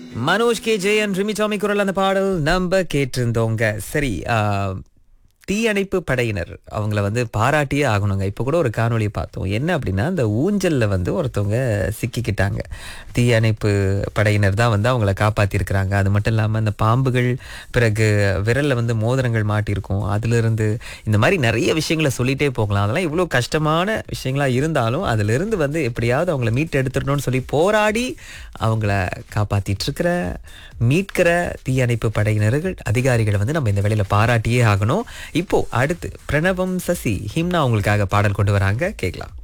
Manoj K Jayan Rimi Tomy குரல் அந்த பாடல் நம்ம கேட்டிருந்தோங்க சரி ஆ, தீயணைப்பு படையினர் அவங்கள வந்து பாராட்டியே ஆகணுங்க இப்போ கூட ஒரு காணொளி பார்த்தோம் என்ன அப்படின்னா அந்த ஊஞ்சல்ல வந்து ஒருத்தவங்க சிக்கிக்கிட்டாங்க தீயணைப்பு படையினர் தான் வந்து அவங்கள காப்பாத்திருக்கிறாங்க அது மட்டும் இல்லாமல் அந்த பாம்புகள் பிறகு விரல்ல வந்து மோதிரங்கள் மாட்டியிருக்கும் அதிலிருந்து இந்த மாதிரி நிறைய விஷயங்களை சொல்லிட்டே போகலாம் அதெல்லாம் இவ்வளோ கஷ்டமான விஷயங்களா இருந்தாலும் அதிலிருந்து வந்து எப்படியாவது அவங்கள மீட்டு எடுத்துடணும்னு சொல்லி போராடி அவங்கள காப்பாத்திட்டு இருக்கிற மீட்கிற தீயணைப்பு படையினர்கள் அதிகாரிகளை வந்து நம்ம இந்த வேலையில பாராட்டியே ஆகணும் இப்போ அடுத்து பிரணவம் சசி ஹிம்னா உங்களுக்காக பாடல் கொண்டு வராங்க கேட்கலாம்